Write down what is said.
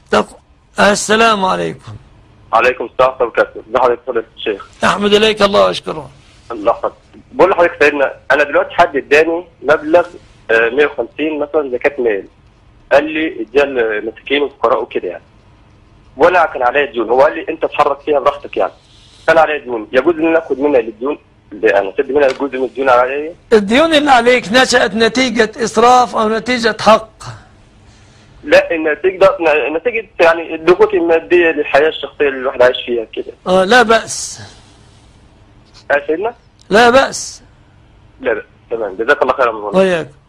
طب السلام عليكم عليكم السلام ورحمه الله وبركاته ازي حضرتك فضيله الشيخ أحمد إليك الله وأشكره الله يحفظك بقول لحضرتك سيدنا انا دلوقتي حد اداني مبلغ آه، 150 مثلا زكاه مال قال لي اديها للمساكين والفقراء وكده يعني وانا كان عليا ديون هو قال لي انت اتحرك فيها براحتك يعني كان عليا ديون يجوز ان انا اخد منها الديون اللي انا اسد منها جزء من الديون عليا الديون اللي عليك نشأت نتيجة إسراف أو نتيجة حق لا النتيجه نتيجه يعني الضغوط الماديه للحياه الشخصيه اللي الواحد عايش فيها كده آه لا بأس يا سيدنا لا بأس لا لا تمام جزاك الله خيرا من وياك